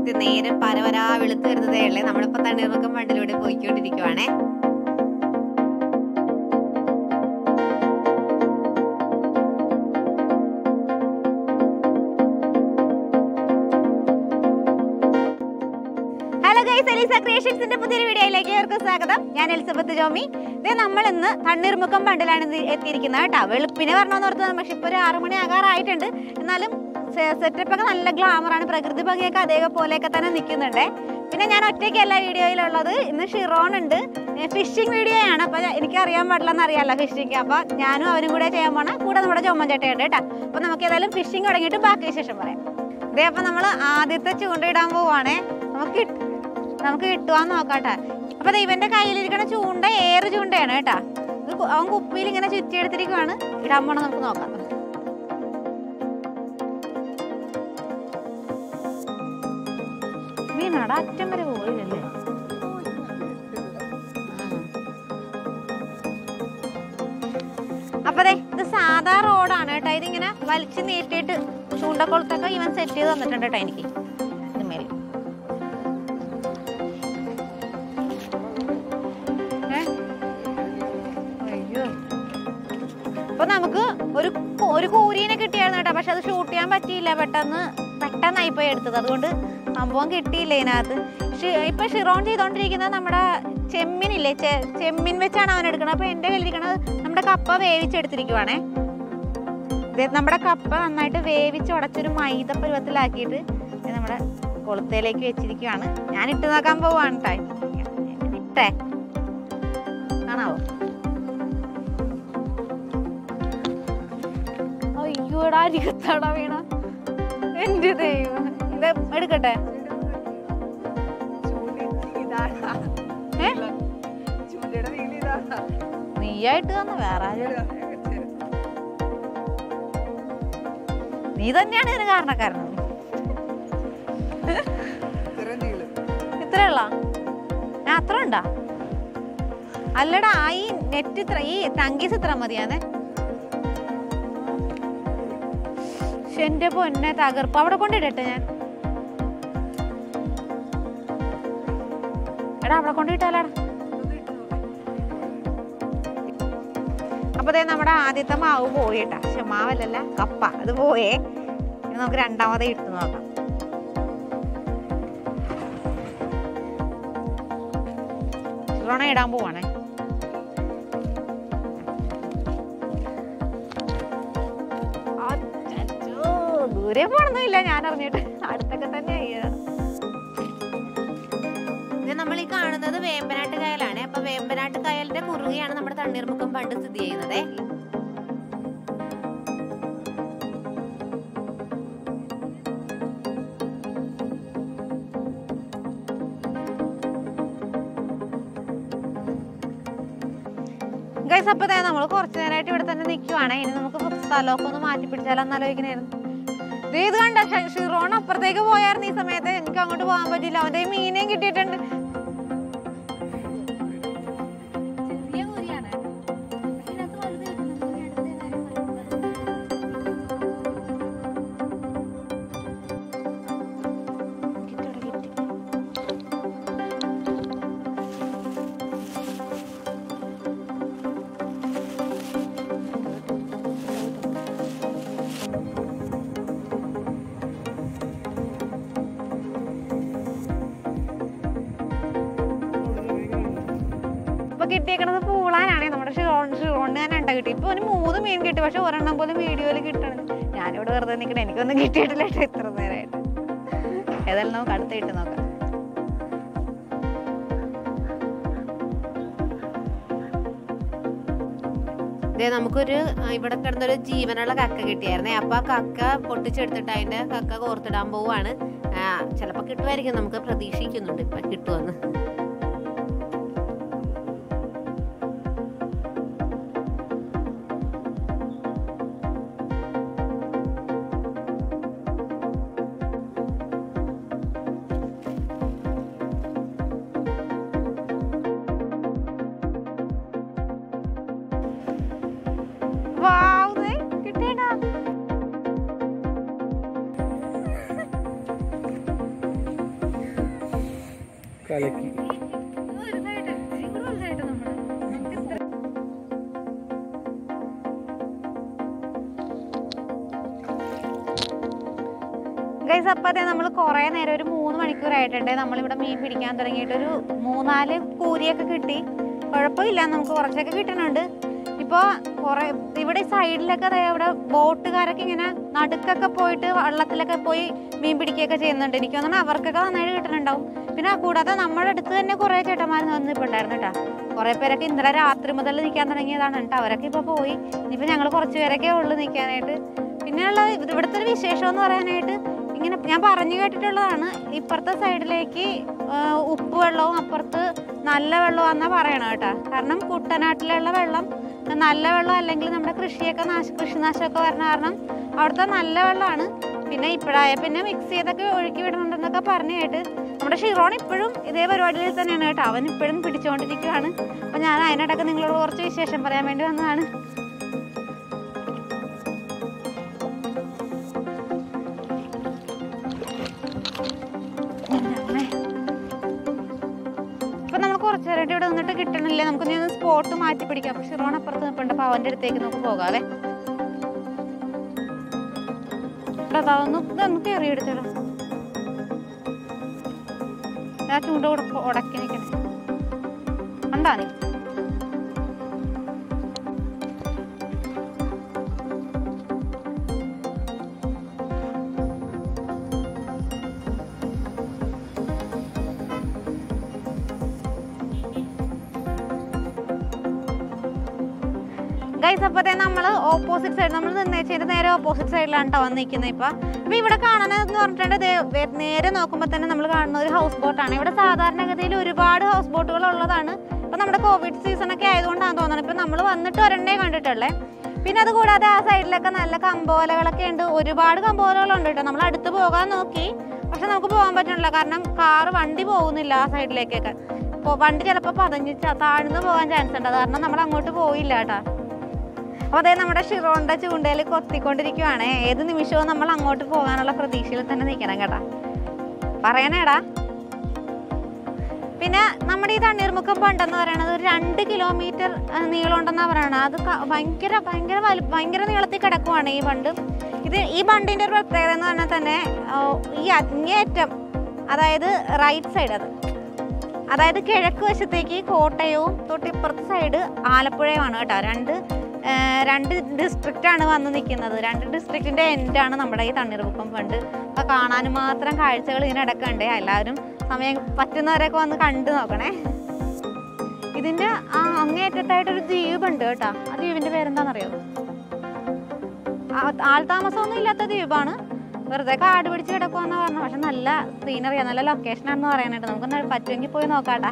ഇത് നേരെ പരവരാ വെളുത്ത് വരുന്നതേ ഉള്ളേ നമ്മളിപ്പോ തണ്ണീർമുക്കം മണ്ണിലൂടെ പോയിക്കൊണ്ടിരിക്കുവാണേ ഹലോ ഗൈസ് എലീസ ക്രിയേഷൻസിന്റെ പുതിയൊരു വീഡിയോയിലേക്ക് ഏവർക്കും സ്വാഗതം ഞാൻ എലിസബത്ത് ജോമി ഇത് നമ്മൾ ഇന്ന് തണ്ണീർമുക്കം ബണ്ടിലാണ് ഇത് എത്തിയിരിക്കുന്നത് കേട്ടോ വെളുപ്പിനെ വരണമെന്ന് ഓർത്തത് പക്ഷെ ഇപ്പോൾ ഒരു ആറു മണി ആകാറായിട്ടുണ്ട് എന്നാലും സെറ്റപ്പ് ഒക്കെ നല്ല ഗ്ലാമറാണ് പ്രകൃതി ഭംഗിയൊക്കെ അതേപോലെയൊക്കെ തന്നെ നിൽക്കുന്നുണ്ട് പിന്നെ ഞാൻ ഒറ്റയ്ക്കല്ല വീഡിയോയിലുള്ളത് ഇന്ന് ഷിറോൺ ഉണ്ട് ഫിഷിംഗ് വീഡിയോ ആണ് അപ്പോൾ എനിക്ക് അറിയാൻ പാടില്ലെന്ന് അറിയാമല്ലോ ഫിഷിംഗ് അപ്പോൾ ഞാനും അവരും കൂടെ ചെയ്യാൻ പോണ കൂടെ നമ്മുടെ ജോമൻ ചേട്ടയുണ്ട് കേട്ടോ അപ്പോൾ നമുക്ക് ഏതായാലും ഫിഷിംഗ് തുടങ്ങിയിട്ട് ബാക്കി വിശേഷം പറയാം ഇതേ അപ്പോൾ നമ്മൾ ആദ്യത്തെ ചൂണ്ടയിടാൻ പോവാണേ നമുക്ക് കിട്ട- നമുക്ക് കിട്ടുവാന്ന് നോക്കാട്ടെ അപ്പൊ ദേ ഇവന്റെ കയ്യിലിരിക്കണ ചൂണ്ട ഏറ് ചൂണ്ടയാണ് കേട്ടാ ഇത് കു- അവൻ കുപ്പിയിൽ ഇങ്ങനെ ചുറ്റിയെടുത്തിരിക്കുവാണ് ഇടാൻ പോണ നമുക്ക് നോക്കാം വീണാടാ അറ്റം വരെ പോയില്ലല്ലേ അപ്പൊ ദേ ഇത് സാധാ റോഡാണ് കേട്ടോ ഇതിങ്ങനെ വലിച്ചു നീട്ടിയിട്ട് ചൂണ്ടക്കുളത്തൊക്കെ ഇവൻ സെറ്റ് ചെയ്ത് തന്നിട്ടുണ്ട് കേട്ടോ എനിക്ക് ഇതുമേൽ ഏ? അയ്യോ. അപ്പൊ നമുക്ക് ഒരു കു- ഒരു കൂരീനെ കിട്ടിയായിരുന്നു കേട്ടോ പക്ഷെ അത് ഷൂട്ട് ചെയ്യാൻ പറ്റിയില്ല പെട്ടെന്ന് പെട്ടെന്നായി പോയി എടുത്തത് അതുകൊണ്ട് സംഭവം കിട്ടിയില്ല ഇതിനകത്ത് ഷി- ഇപ്പൊ ഷിറോൺ ചെയ്തോണ്ടിരിക്കുന്നത് നമ്മുടെ ചെമ്മിനില്ലേ ചെ- ചെമ്മിൻ വെച്ചാണ് അവൻ എടുക്കുന്നത് അപ്പൊ എന്റെ കയ്യിലിരിക്കണത് നമ്മുടെ കപ്പ വേവിച്ചെടുത്തിരിക്കുവാണേ ദേ നമ്മുടെ കപ്പ നന്നായിട്ട് വേവിച്ച് ഉടച്ചൊരു മൈദ പരുവത്തിലാക്കിയിട്ട് ദേ നമ്മുടെ കൊളുത്തയിലേക്ക് വെച്ചിരിക്കുവാണ് ഞാൻ ഇട്ട് നോക്കാൻ പോവാണ് കേട്ടോ ഇട്ടേ കാണാവോ അയ്യോടാ അരികത്താടാ വീണ എന്റെ ദൈവം ഇത് എടുക്കട്ടെ ഏ? നീയായിട്ട് തന്ന വേറെ ആരും നീ തന്നെയാണ് ഇതിന് കാരണക്കാരൻ ഇത്രയുള്ള ഞാൻ അത്ര ഉണ്ടാ അല്ലടാ ഈ നെറ്റ് ഇത്ര ഈ ടങ്കീസ് ഇത്ര മതിയാന്നേ ശ്ശെ, എന്റെ പൊന്നെ തകർപ്പ് അവിടെ കൊണ്ടിടട്ടെ ഞാൻ എടാ അവിടെ കൊണ്ടിട്ടാലാടാ അപ്പൊ ദേ നമ്മുടെ ആദ്യത്തെ മാവ് പോയിട്ടാ പക്ഷെ മാവല്ലല്ല കപ്പ അത് പോയേ ഇനി നമുക്ക് രണ്ടാമതേ ഇട്ട് നോക്കാം ഇറണ ഇടാൻ പോവാണേ അച്ചച്ചോ, ദൂരെ പോണൊന്നുമില്ല ഞാൻ അറിഞ്ഞിട്ട് അടുത്തൊക്കെ തന്നെ ഇത് നമ്മൾ ഈ കാണുന്നത് വേമ്പനാട്ട് കായലാണ് അപ്പൊ വേമ്പനാട്ട് കായലിന്റെ കുറുകയാണ് നമ്മുടെ തണ്ണീർമുക്കം പണ്ട് സ്ഥിതി ചെയ്യുന്നത് ഗൈസ് അപ്പൊ നമ്മൾ കുറച്ചു നേരമായിട്ട് ഇവിടെ തന്നെ നിൽക്കുവാണ് ഇനി നമുക്ക് സ്ഥലമൊക്കെ ഒന്ന് മാറ്റി പിടിച്ചാലെന്ന് ആലോചിക്കണായിരുന്നു ദേ ഇത് കണ്ട ഷ- ഷിറോൺ അപ്പുറത്തേക്ക് പോയായിരുന്നു ഈ സമയത്ത് എനിക്ക് അങ്ങോട്ട് പോകാൻ പറ്റില്ല അവന്റെ കയ്യിൽ മീനെയും കിട്ടിയിട്ടുണ്ട് ചെറിയ കുരിയാണ്. പക്ഷെ ഇതിനകത്ത് വലുത് കിട്ടുന്നുണ്ട്. ഇനി അടുത്ത ഏതായാലും വലുത്. കിട്ടിയോടെ കിട്ടി. ഇപ്പൊ കിട്ടിയേക്കണത് പൂളാനാണ് നമ്മുടെ ഷിറോൺ ഷിറോണിന് തന്നെ ഉണ്ടാ കിട്ടി ഇപ്പൊ ഒരു മൂന്ന് മീൻ കിട്ടി പക്ഷെ ഒരെണ്ണം പോലും വീഡിയോയിൽ കിട്ടണം ഞാനിവിടെ വെറുതെ നിൽക്കണേ എനിക്കൊന്നും കിട്ടിയിട്ടില്ല കേട്ടോ ഇത്ര നേരമായിട്ട് ഏതായാലും നമുക്ക് അടുത്ത ഇട്ട് നോക്കാം ഇതേ നമുക്കൊരു ആ, ഇവിടെ കിടന്നൊരു ജീവനുള്ള കക്ക കിട്ടിയായിരുന്നേ അപ്പൊ ആ കക്ക പൊട്ടിച്ചെടുത്തിട്ട് അതിന്റെ കക്ക കോർത്തിടാൻ പോവാണ് ആ, ചിലപ്പോ കിട്ടുമായിരിക്കും നമുക്ക് പ്രതീക്ഷിക്കുന്നുണ്ട് ഇപ്പൊ കിട്ടുമെന്ന് വാവ്, ദേ കിട്ടിയടാ. കലക്കി ഗൈസ് അപ്പത്തെ നമ്മൾ കുറേ നേരം ഒരു മൂന്ന് മണിക്കൂറായിട്ടുണ്ട് നമ്മളിവിടെ മീൻ പിടിക്കാൻ തുടങ്ങിയിട്ട് ഒരു മൂന്നാല് കൂരിയൊക്കെ കിട്ടി കുഴപ്പമില്ല നമുക്ക് കുറച്ചൊക്കെ കിട്ടുന്നുണ്ട് ഇപ്പോൾ കുറേ ഇവിടെ സൈഡിലൊക്കെ ദേ ഇവിടെ ബോട്ടുകാരൊക്കെ ഇങ്ങനെ നടുക്കൊക്കെ പോയിട്ട് വള്ളത്തിലൊക്കെ പോയി മീൻ പിടിക്കുകയൊക്കെ ചെയ്യുന്നുണ്ട് എനിക്ക് തോന്നുന്നു അവർക്കൊക്കെ നന്നായിട്ട് കിട്ടുന്നുണ്ടാവും പിന്നെ കൂടാതെ നമ്മുടെ അടുത്ത് തന്നെ കുറേ ചേട്ടന്മാർ വന്നിട്ടുണ്ടായിരുന്നു കേട്ടോ കുറേ പേരൊക്കെ ഇന്നലെ രാത്രി മുതൽ നിൽക്കാൻ തുടങ്ങിയതാണ് കേട്ടോ അവരൊക്കെ ഇപ്പോൾ പോയി ഇനിയിപ്പോൾ ഞങ്ങൾ കുറച്ച് പേരൊക്കെ ഉള്ളു നിൽക്കാനായിട്ട് പിന്നെയുള്ള ഇത് ഇവിടുത്തെ ഒരു വിശേഷം എന്ന് പറയാനായിട്ട് ഇങ്ങനെ ഞാൻ പറഞ്ഞു കേട്ടിട്ടുള്ളതാണ് ഇപ്പുറത്തെ സൈഡിലേക്ക് ആ, ഉപ്പ് വെള്ളവും അപ്പുറത്ത് നല്ല വെള്ളമാണെന്നാണ് പറയണം കേട്ടോ കാരണം കുട്ടനാട്ടിലുള്ള വെള്ളം നല്ല വെള്ളം അല്ലെങ്കിൽ നമ്മുടെ കൃഷിയൊക്കെ നാശ കൃഷിനാശമൊക്കെ വരണ കാരണം അവിടുത്തെ നല്ല വെള്ളമാണ് പിന്നെ ഇപ്പോഴായ പിന്നെ മിക്സ് ചെയ്തൊക്കെ ഒഴുക്കി വിടുന്നുണ്ടെന്നൊക്കെ പറഞ്ഞു കേട്ട് നമ്മുടെ ഷിറോൺ ഇപ്പോഴും ഇതേ പരിപാടിയിൽ തന്നെയാണ് കേട്ടോ അവൻ ഇപ്പോഴും പിടിച്ചുകൊണ്ടിരിക്കുകയാണ് അപ്പോൾ ഞാൻ അതിനിടയ്ക്ക് നിങ്ങളോട് കുറച്ച് വിശേഷം പറയാൻ വേണ്ടി വന്നതാണ് എന്താണ്? ഇപ്പൊ നമ്മൾ കുറച്ചു നേരമായിട്ട് ഇവിടെ നിന്നിട്ട് കിട്ടണില്ല നമുക്ക് ഇനി സ്പോട്ട് മാറ്റി പിടിക്കാം പക്ഷെ ഷിറോൺ അപ്പുറത്ത് നിൽപ്പുണ്ട് അപ്പൊ അവന്റെ അടുത്തേക്ക് നമുക്ക് പോകാവേ എടാ, ദാ ഒന്ന് ഇതൊന്ന് കയറി എടുത്തോളൂ ആ ചൂണ്ട ഉട- ഉടക്കി നിൽക്കണേ കണ്ടാ നീ ഗൈസ് അപ്പത്തെ നമ്മൾ ഓപ്പോസിറ്റ് സൈഡ് നമ്മൾ നിന്നേച്ചതിന്റെ നേരെ ഓപ്പോസിറ്റ് സൈഡിലാണ് കേട്ടോ വന്ന് നിൽക്കുന്നത് ഇപ്പൊ അപ്പൊ ഇവിടെ കാണുന്നതെന്ന് പറഞ്ഞിട്ടുണ്ടെങ്കിൽ ദേ വേ- നേരെ നോക്കുമ്പോൾ തന്നെ നമ്മൾ കാണുന്ന ഒരു ഹൗസ് ബോട്ടാണ് ഇവിടെ സാധാരണഗതിയിൽ ഒരുപാട് ഹൗസ് ബോട്ടുകൾ ഉള്ളതാണ് ഇപ്പൊ നമ്മുടെ കോവിഡ് സീസൺ ഒക്കെ ആയതുകൊണ്ടാണ് തോന്നുന്നത് ഇപ്പൊ നമ്മൾ വന്നിട്ട് ഒരെണ്ണേ കണ്ടിട്ടുള്ളേ പിന്നെ അത് കൂടാതെ ആ സൈഡിലൊക്കെ നല്ല കമ്പോലകളൊക്കെ ഉണ്ട് ഒരുപാട് കമ്പോലകളുണ്ട് കേട്ടോ നമ്മൾ അടുത്ത് പോകാൻ നോക്കി പക്ഷെ നമുക്ക് പോകാൻ പറ്റണില്ല കാരണം കാറ് വണ്ടി പോകുന്നില്ല ആ സൈഡിലേക്കൊക്കെ ഇപ്പോൾ വണ്ടി ചിലപ്പോൾ പതഞ്ഞ് ച- താഴ്ന്നു പോകാൻ ചാൻസ് ഉണ്ട് അത് കാരണം നമ്മൾ അങ്ങോട്ട് പോയില്ല കേട്ടോ അപ്പോൾ അതേ നമ്മുടെ ഷിറോണിന്റെ ചൂണ്ടയിൽ കൊത്തിക്കൊണ്ടിരിക്കുവാണ് ഏത് നിമിഷവും നമ്മൾ അങ്ങോട്ട് പോകാനുള്ള പ്രതീക്ഷയിൽ തന്നെ നിൽക്കണം കേട്ടാ പറയണേടാ പിന്നെ നമ്മുടെ ഈ തണ്ണീർമുക്കം ബണ്ടെന്ന് പറയുന്നത് ഒരു രണ്ട് കിലോമീറ്റർ നീളം ഉണ്ടെന്നാണ് പറയണത് അത് ക- ഭയങ്കര ഭയങ്കര വലു ഭയങ്കര നീളത്തിൽ കിടക്കുവാണ് ഈ ബണ്ട് ഇത് ഈ ബണ്ടിന്റെ ഒരു പ്രത്യേകത എന്ന് പറഞ്ഞാൽ തന്നെ ആ, ഈ അങ്ങേയറ്റം അതായത് റൈറ്റ് സൈഡ് അത് അതായത് കിഴക്ക് വശത്തേക്ക് കോട്ടയവും തൊട്ടിപ്പുറത്തെ സൈഡ് ആലപ്പുഴയുമാണ് കേട്ടോ രണ്ട് ആ, രണ്ട് ഡിസ്ട്രിക്റ്റ് ആണ് വന്ന് നിൽക്കുന്നത് രണ്ട് ഡിസ്ട്രിക്റ്റിന്റെ എൻഡാണ് നമ്മുടെ ഈ തണ്ണീർമുക്കം ഫണ്ട് അപ്പോൾ കാണാനും മാത്രം കാഴ്ചകൾ ഇതിനിടക്കുണ്ട് എല്ലാവരും സമയം പറ്റുന്നവരൊക്കെ വന്ന് കണ്ടു നോക്കണേ ഇതിന്റെ ആ അങ്ങേയറ്റത്തായിട്ടൊരു ദ്വീപുണ്ട് കേട്ടോ ആ ദ്വീപിന്റെ പേരെന്താണെന്നറിയോ ആ- ആൾതാമസമൊന്നും ഇല്ലാത്ത ദ്വീപാണ് വെറുതെ കാട് പിടിച്ച് കിടക്കുവാന്ന് പറഞ്ഞു പക്ഷെ നല്ല സീനറിയാ നല്ല ലൊക്കേഷൻ ആണെന്ന് പറയാനായിട്ട് നമുക്ക് പറ്റുമെങ്കിൽ പോയി നോക്കാട്ടാ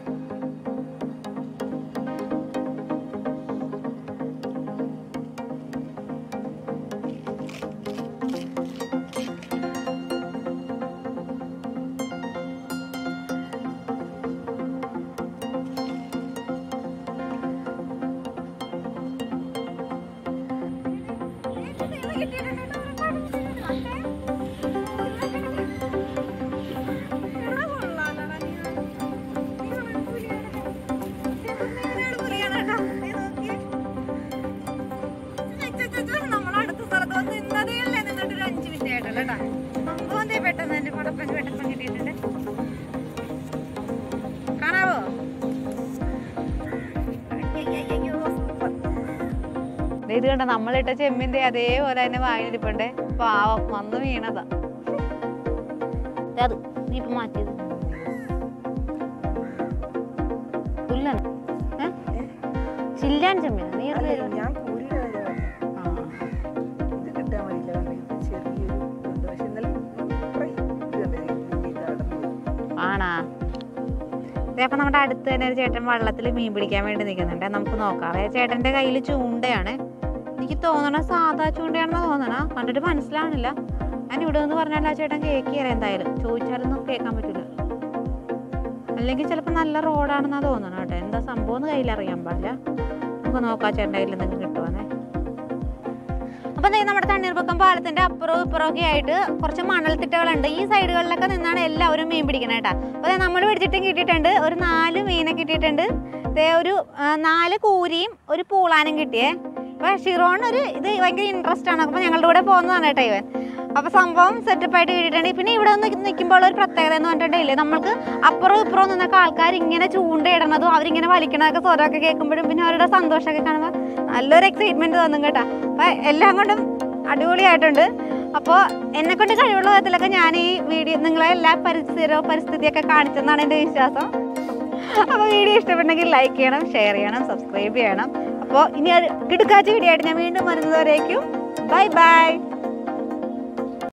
പെട്ടെന്ന് എന്റെ പടപ്പൻ പെട്ടപ്പം കിട്ടിയിട്ടുണ്ട് കാണാവോ ദേ ഇത് കണ്ട നമ്മളിട്ട ചെമ്മിന്റെ അതേപോലെ തന്നെ വായിലിരിപ്പുണ്ടേ പാവം വന്ന് വീണതാ ദേ അത് നീ ഇപ്പൊ മാറ്റിയത് പുല്ലാണ് ഏ? ചില്ലാൻ ചെമ്മീൻ നീ അത് അല്ല, ഞാൻ കൂലിയുടെ കാര്യം പറഞ്ഞു. ഇത് കിട്ടാൻ വഴിയില്ല കണ്ടോ? ഇത് ചെറിയൊരു ഇതുണ്ട്. പക്ഷെ ഇന്നലെ ഇത്രയും ഇത് കണ്ടോ? ഇത് ഇത് അടന്നു പോയി. ആണാ ദേ അപ്പൊ നമ്മുടെ അടുത്ത് തന്നെ ഒരു ചേട്ടൻ വള്ളത്തിൽ മീൻ പിടിക്കാൻ വേണ്ടി നിൽക്കുന്നുണ്ട് നമുക്ക് നോക്കാം ആ ചേട്ടന്റെ കയ്യിൽ ചൂണ്ടയാണ് എനിക്ക് തോന്നണ സാധാ ചൂണ്ടയാണെന്ന് തോന്നണ കണ്ടിട്ട് മനസ്സിലാവണില്ല ഞാൻ ഇവിടെ നിന്ന് പറഞ്ഞാൽ ആ ചേട്ടൻ കേക്കിയറ എന്തായാലും ചോദിച്ചാലൊന്നും കേൾക്കാൻ പറ്റില്ല അല്ലെങ്കിൽ ചിലപ്പോൾ നല്ല റോഡാണെന്നാ തോന്നണം കേട്ടോ എന്താ സംഭവം എന്ന് കയ്യിൽ അറിയാൻ പാടില്ല നമുക്ക് നോക്കാം ചേട്ടൻ്റെ കയ്യിൽ എന്തെങ്കിലും കിട്ടുവാന്നേ അപ്പോൾ ദേ നമ്മുടെ തണ്ണീർമുക്കം പാലത്തിന്റെ അപ്പുറവും ഇപ്പുറവും ഒക്കെ ആയിട്ട് കുറച്ച് മണൽത്തിട്ടകളുണ്ട് ഈ സൈഡുകളിലൊക്കെ നിന്നാണ് എല്ലാവരും മീൻ പിടിക്കണത് കേട്ടോ അപ്പോൾ നമ്മൾ പിടിച്ചിട്ടും കിട്ടിയിട്ടുണ്ട് ഒരു നാല് മീനെ കിട്ടിയിട്ടുണ്ട് ദേ ഒരു ആ, നാല് കൂരിയും ഒരു പൂളാനും കിട്ടിയേ അപ്പോൾ ഷിറോൺ ഒരു ഇത് ഭയങ്കര ഇൻട്രസ്റ്റ് ആണ് അപ്പോൾ ഞങ്ങളുടെ കൂടെ പോകുന്നതാണ് കേട്ടോ ഇവൻ അപ്പോൾ സംഭവം സെറ്റപ്പ് ആയിട്ട് കിട്ടിയിട്ടുണ്ട് പിന്നെ ഇവിടെ ഒന്ന് നിൽക്കുമ്പോൾ ഒരു പ്രത്യേകത എന്ന് പറഞ്ഞിട്ടുണ്ടെങ്കിൽ നമ്മൾക്ക് അപ്പുറവും ഇപ്പുറവും നിന്നൊക്കെ ആൾക്കാർ ഇങ്ങനെ ചൂണ്ടയിടണതും അവരിങ്ങനെ വലിക്കണതൊക്കെ സ്വരമൊക്കെ കേൾക്കുമ്പോഴും പിന്നെ അവരുടെ സന്തോഷമൊക്കെ കാണുമ്പോൾ നല്ലൊരു എക്സൈറ്റ്മെന്റ് തോന്നും കേട്ടോ അപ്പോൾ എല്ലാം കൊണ്ടും അടിപൊളിയായിട്ടുണ്ട് അപ്പോൾ എന്നെ കൊണ്ട് കഴിവുള്ള വിധത്തിലൊക്കെ ഞാൻ ഈ വീഡിയോ നിങ്ങളെ എല്ലാ പരിസരവും പരിസ്ഥിതിയൊക്കെ കാണിച്ചെന്നാണ് എൻ്റെ വിശ്വാസം അപ്പോൾ വീഡിയോ ഇഷ്ടപ്പെട്ടെങ്കിൽ ലൈക്ക് ചെയ്യണം ഷെയർ ചെയ്യണം സബ്സ്ക്രൈബ് ചെയ്യണം അപ്പോൾ ഇനി ഒരു കിടുക്കാച്ച വീഡിയോ ആയിട്ട് ഞാൻ വീണ്ടും വരുന്നതുവരേക്കും ബൈ ബൈ